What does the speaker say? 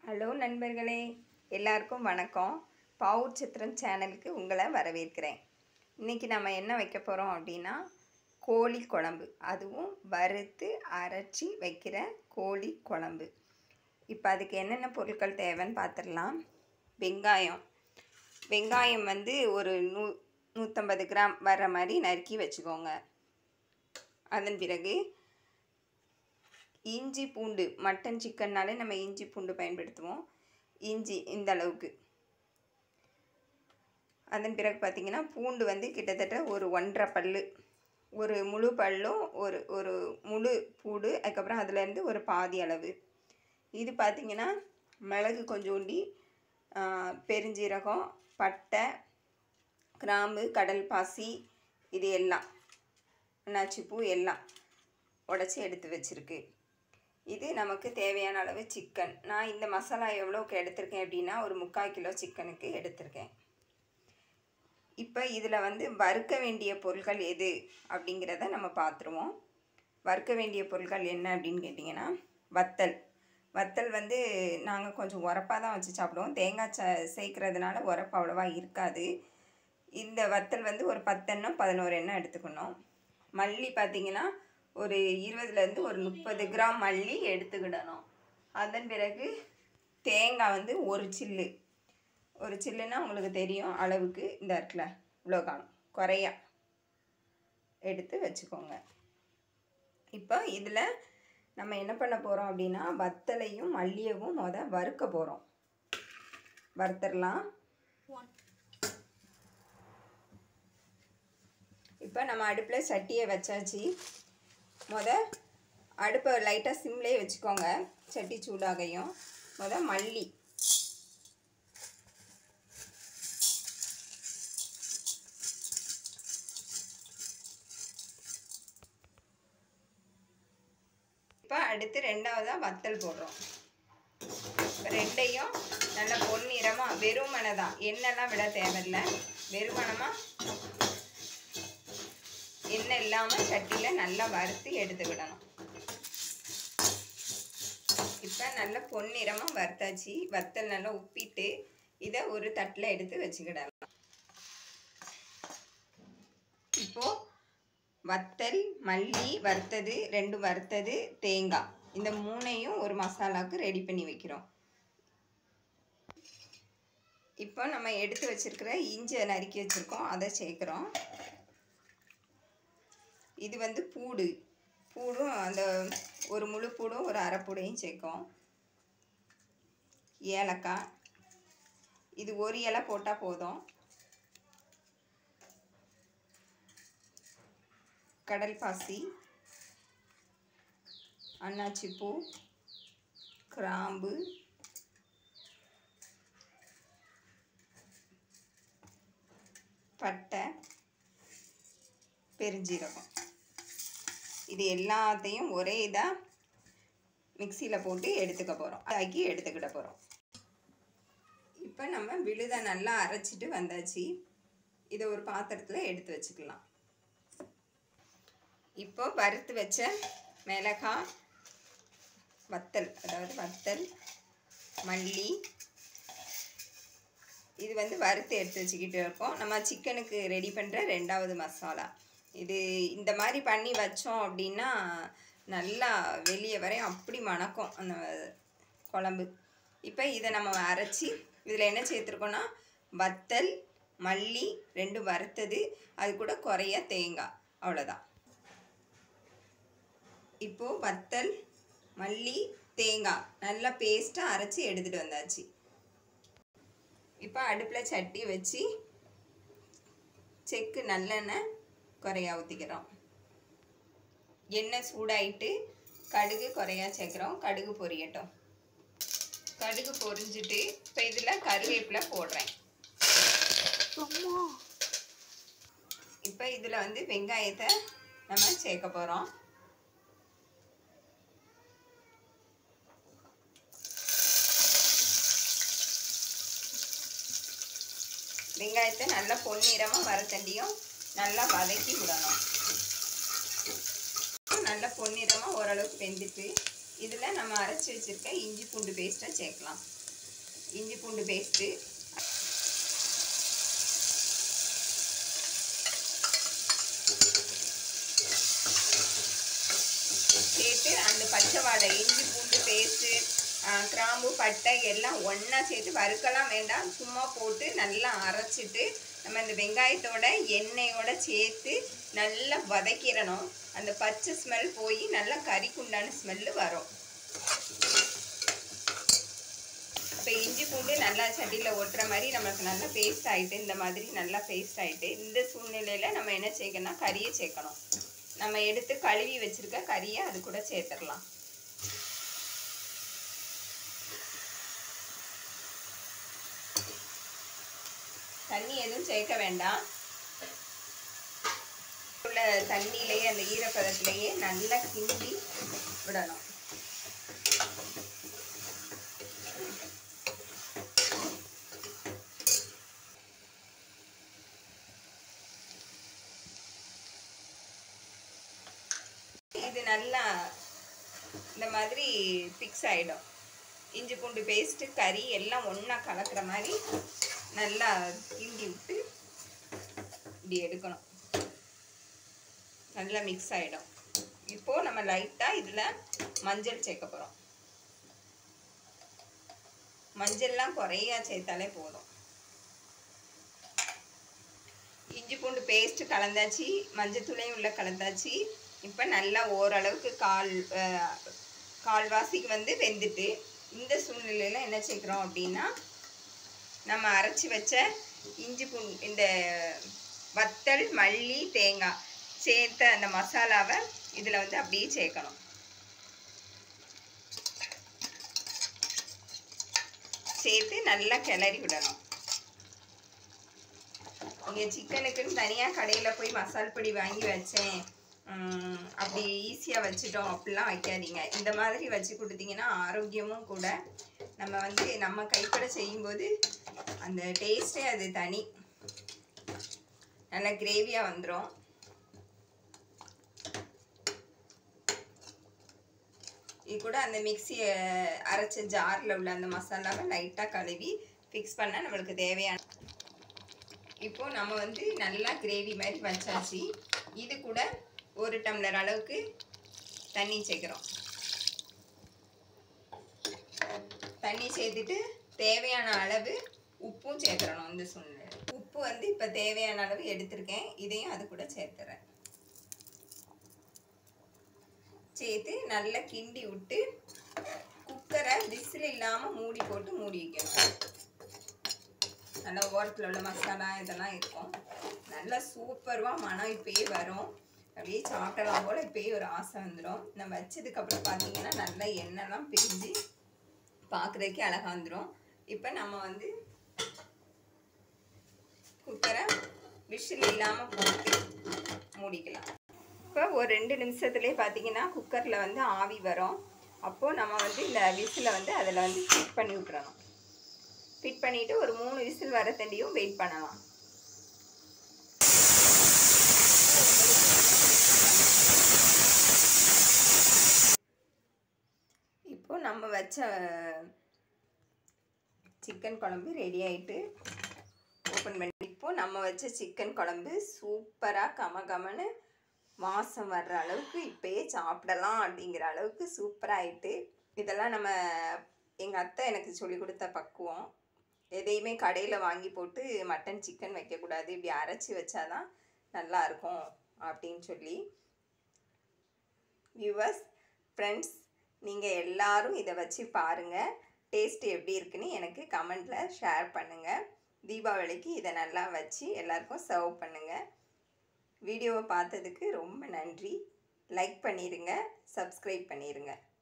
hello நண்பர்களே எல்லாருக்கும் வணக்கம் பாவூர் சித்திரம் சேனலுக்கு உங்களை வரவேற்கிறேன் இன்றைக்கி நம்ம என்ன வைக்க போகிறோம் அப்படின்னா கோழி குழம்பு அதுவும் வறுத்து அரைச்சி வைக்கிற கோழி குழம்பு இப்போ அதுக்கு என்னென்ன பொருட்கள் தேவைன்னு பார்த்துடலாம் வெங்காயம் வெங்காயம் வந்து ஒரு நூ நூற்றம்பது கிராம் வர்ற மாதிரி நறுக்கி வச்சுக்கோங்க அதன் பிறகு இஞ்சி பூண்டு மட்டன் சிக்கன்னாலே நம்ம இஞ்சி பூண்டு பயன்படுத்துவோம் இஞ்சி இந்த அளவுக்கு அதன் பிறகு பார்த்திங்கன்னா பூண்டு வந்து கிட்டத்தட்ட ஒரு ஒன்றரை பல்லு ஒரு முழு பல்லும் ஒரு ஒரு முழு பூடு அதுக்கப்புறம் அதுலேருந்து ஒரு பாதி அளவு இது பார்த்திங்கன்னா மிளகு கொஞ்சோண்டி ஆ, பெருஞ்சீரகம் பட்டை கிராம்பு கடல் பாசி இது எல்லாம் நச்சுப்பூ எல்லாம் உடச்சி எடுத்து வச்சுருக்கு இது நமக்கு தேவையான அளவு சிக்கன் நான் இந்த மசாலா எவ்வளோக்கு எடுத்திருக்கேன் அப்படின்னா ஒரு முக்கால் கிலோ சிக்கனுக்கு எடுத்திருக்கேன் இப்போ இதில் வந்து வறுக்க வேண்டிய பொருட்கள் எது அப்படிங்கிறத நம்ம பார்த்துருவோம் வறுக்க வேண்டிய பொருட்கள் என்ன அப்படின்னு கேட்டிங்கன்னா வத்தல் வத்தல் வந்து நாங்கள் கொஞ்சம் உரப்பாக தான் வச்சு சாப்பிடுவோம் தேங்காய் ச சேர்க்கறதுனால உரப்பு அவ்வளோவா இருக்காது இந்த வத்தல் வந்து ஒரு பத்தெண்ணம் பதினோரு எண்ணெய் எடுத்துக்கணும் மல்லி பார்த்திங்கன்னா ஒரு இருபதுலேருந்து ஒரு முப்பது கிராம் மல்லி எடுத்துக்கிடணும் அதன் பிறகு தேங்காய் வந்து ஒரு சில்லு ஒரு சில்லுன்னா உங்களுக்கு தெரியும் அளவுக்கு இந்த இடத்துல இவ்வளோ காணும் குறையா எடுத்து வச்சுக்கோங்க இப்போ இதில் நம்ம என்ன பண்ண போகிறோம் அப்படின்னா வத்தலையும் மல்லியவும் முத வறுக்க போகிறோம் வறுத்துடலாம் இப்போ நம்ம அடுப்பில் சட்டியை வச்சாச்சு முத அடுப்பை லைட்டாக சிம்லேயே வச்சுக்கோங்க சட்டி சூடாகையும் முத மல்லி இப்போ அடுத்து ரெண்டாவதாக வத்தல் போடுறோம் இப்ப ரெண்டையும் நல்ல பொன்னிறமாக வெறுமனை தான் எண்ணெய்லாம் விட தேவையில்லை வெறுமனமாக எண்ணெய் இல்லாமல் சட்டியில் நல்லா வறுத்து எடுத்துக்கிடணும் இப்போ நல்லா பொன்னிறமாக வறுத்தாச்சு வத்தல் நல்லா உப்பிட்டு இதை ஒரு தட்டில் எடுத்து வச்சுக்கிடலாம் இப்போது வத்தல் மல்லி வறுத்தது ரெண்டு வறுத்தது தேங்காய் இந்த மூணையும் ஒரு மசாலாவுக்கு ரெடி பண்ணி வைக்கிறோம் இப்போ நம்ம எடுத்து வச்சிருக்கிற இஞ்சி நறுக்கி வச்சுருக்கோம் அதை சேர்க்குறோம் இது வந்து பூடு பூடும் அந்த ஒரு முழு பூடும் ஒரு அரை பூடையும் சேர்க்கும் ஏலக்காய் இது ஒரு இலை போட்டால் போதும் கடல் பாசி அன்னாச்சி பூ கிராம்பு பட்டை பெருஞ்சீரகம் இது எல்லாத்தையும் ஒரே இதாக மிக்சியில் போட்டு எடுத்துக்க போகிறோம் ஆக்கி எடுத்துக்கிட போகிறோம் இப்போ நம்ம விழுதை நல்லா அரைச்சிட்டு வந்தாச்சு இதை ஒரு பாத்திரத்தில் எடுத்து வச்சுக்கலாம் இப்போ வறுத்து வச்ச மிளகாய் வத்தல் அதாவது வத்தல் மல்லி இது வந்து வறுத்து எடுத்து வச்சுக்கிட்டு இருக்கோம் நம்ம சிக்கனுக்கு ரெடி பண்ணுற ரெண்டாவது மசாலா இது இந்த மாதிரி பண்ணி வச்சோம் அப்படின்னா நல்லா வெளியே வரையும் அப்படி மணக்கும் அந்த குழம்பு இப்போ இதை நம்ம அரைச்சி இதில் என்ன சேர்த்துருக்கோன்னா வத்தல் மல்லி ரெண்டு வறுத்தது அது கூட குறைய தேங்காய் அவ்வளோதான் இப்போது வத்தல் மல்லி தேங்காய் நல்லா பேஸ்ட்டாக அரைச்சி எடுத்துகிட்டு வந்தாச்சு இப்போ அடுப்பில் சட்டி வச்சு செக்கு நல்லெண்ணெய் குறையா ஊற்றிக்கிறோம் எண்ணெய் சூடாயிட்டு கடுகு குறையா சேர்க்குறோம் கடுகு பொரியட்டும் கடுகு பொரிஞ்சிட்டு இப்போ இதில் கருவேப்பிலை போடுறேன் இப்போ இதில் வந்து வெங்காயத்தை நம்ம சேர்க்க போகிறோம் வெங்காயத்தை நல்லா பொன்னிறமாக வறுத்தண்டியும் நல்லா வதக்கி விடணும் நல்லா பொன்னிறமாக ஓரளவுக்கு வெந்துட்டு இதில் நம்ம அரைச்சி வச்சுருக்க இஞ்சி பூண்டு பேஸ்ட்டை சேர்க்கலாம் இஞ்சி பூண்டு பேஸ்ட்டு சேர்த்து அந்த பச்சை வாடை இஞ்சி பூண்டு பேஸ்ட்டு கிராம்பு பட்டை எல்லாம் ஒன்றா சேர்த்து வறுக்கலாம் வேண்டாம் சும்மா போட்டு நல்லா அரைச்சிட்டு நம்ம இந்த வெங்காயத்தோட எண்ணெயோட சேர்த்து நல்லா வதக்கிடணும் அந்த பச்சை ஸ்மெல் போய் நல்லா கறிக்குண்டான ஸ்மெல்லு வரும் இப்போ இஞ்சி பூண்டு நல்லா சட்டியில் ஒட்டுற மாதிரி நமக்கு நல்லா பேஸ்ட் ஆகிட்டு இந்த மாதிரி நல்லா பேஸ்ட் ஆகிட்டு இந்த சூழ்நிலையில் நம்ம என்ன சேர்க்கணும்னா கறியை சேர்க்கணும் நம்ம எடுத்து கழுவி வச்சுருக்க கறியை அது கூட சேர்த்துடலாம் தண்ணி எதுவும் சேர்க்க வேண்டாம் உள்ள தண்ணியிலேயே அந்த ஈரப்பதத்திலேயே நல்லா கிண்டி விடணும் இது நல்லா இந்த மாதிரி ஃபிக்ஸ் ஆகிடும் இஞ்சி பூண்டு பேஸ்ட்டு கறி எல்லாம் ஒன்றா கலக்கிற மாதிரி நல்லா கிண்டி விட்டு இப்படி எடுக்கணும் நல்லா மிக்ஸ் ஆகிடும் இப்போது நம்ம லைட்டாக இதில் மஞ்சள் சேர்க்க போகிறோம் மஞ்சள்லாம் குறையா சேர்த்தாலே போதும் இஞ்சி பூண்டு பேஸ்ட்டு கலந்தாச்சு மஞ்சத்தூளையும் உள்ள கலந்தாச்சு இப்போ நல்லா ஓரளவுக்கு கால் கால்வாசிக்கு வந்து வெந்துட்டு இந்த சூழ்நிலையில் என்ன சேர்க்குறோம் அப்படின்னா நம்ம அரைச்சி வச்ச இஞ்சி பூ இந்த வத்தல் மல்லி தேங்காய் சேர்த்த அந்த மசாலாவை இதில் வந்து அப்படியே சேர்க்கணும் சேர்த்து நல்லா கிளறி விடணும் இங்கே சிக்கனுக்குன்னு தனியாக கடையில் போய் மசால் பொடி வாங்கி வச்சேன் அப்படி ஈஸியாக வச்சுட்டோம் அப்படிலாம் வைக்காதீங்க இந்த மாதிரி வச்சு கொடுத்தீங்கன்னா ஆரோக்கியமும் கூட நம்ம வந்து நம்ம கைப்பட செய்யும்போது அந்த டேஸ்ட்டே அது தனி நல்லா கிரேவியாக வந்துடும் இது கூட அந்த மிக்சியை அரைச்ச ஜாரில் உள்ள அந்த மசாலாவை லைட்டாக கழுவி ஃபிக்ஸ் பண்ணால் நம்மளுக்கு தேவையான இப்போது நம்ம வந்து நல்லா கிரேவி மாதிரி வச்சாச்சு இது கூட ஒரு டம்ளர் அளவுக்கு தண்ணி சேர்க்குறோம் தண்ணி சேர்த்துட்டு தேவையான அளவு உப்பும் சேர்த்துறணும் இந்த சூழ்நிலை உப்பு வந்து இப்போ தேவையான அளவு எடுத்திருக்கேன் இதையும் அது கூட சேர்த்துறேன் சேர்த்து நல்லா கிண்டி விட்டு குக்கரை விசில் இல்லாமல் மூடி போட்டு மூடி வைக்கணும் நல்லா ஓரத்தில் உள்ள மசாலா இதெல்லாம் இருக்கும் நல்லா சூப்பராக மனம் இப்பயே வரும் அப்படியே சாப்பிடலாம் போல் இப்பயே ஒரு ஆசை வந்துடும் நம்ம வச்சதுக்கப்புறம் பார்த்தீங்கன்னா நல்லா எண்ணெய்லாம் பிரிஞ்சு பார்க்குறதுக்கே அழகாக வந்துடும் இப்போ நம்ம வந்து குக்கரை விசில் இல்லாமல் போட்டு மூடிக்கலாம் இப்போ ஒரு ரெண்டு நிமிஷத்துலேயே பார்த்தீங்கன்னா குக்கரில் வந்து ஆவி வரும் அப்போது நம்ம வந்து இந்த விசிலை வந்து அதில் வந்து ஃபிட் பண்ணி விட்டுறணும் ஃபிட் பண்ணிவிட்டு ஒரு மூணு விசில் வர தண்டியும் வெயிட் பண்ணலாம் இப்போ நம்ம வச்ச சிக்கன் குழம்பு ரெடி ஆகிட்டு ஓப்பன் பண்ணி இப்போ நம்ம வச்ச சிக்கன் குழம்பு சூப்பராக கம கமன்னு வாசம் வர்ற அளவுக்கு இப்போயே சாப்பிடலாம் அப்படிங்கிற அளவுக்கு சூப்பராக ஆயிட்டு இதெல்லாம் நம்ம எங்கள் அத்தை எனக்கு சொல்லி கொடுத்த பக்குவம் எதையுமே கடையில் வாங்கி போட்டு மட்டன் சிக்கன் வைக்கக்கூடாது இப்படி அரைச்சி வச்சாதான் நல்லா இருக்கும் அப்படின்னு சொல்லி வியூவர்ஸ் ஃப்ரெண்ட்ஸ் நீங்கள் எல்லாரும் இதை வச்சு பாருங்கள் டேஸ்ட் எப்படி இருக்குன்னு எனக்கு கமெண்டில் ஷேர் பண்ணுங்கள் தீபாவளிக்கு இதை நல்லா வச்சு எல்லாருக்கும் சர்வ் பண்ணுங்கள் வீடியோவை பார்த்ததுக்கு ரொம்ப நன்றி லைக் பண்ணிடுங்க சப்ஸ்கிரைப் பண்ணிடுங்க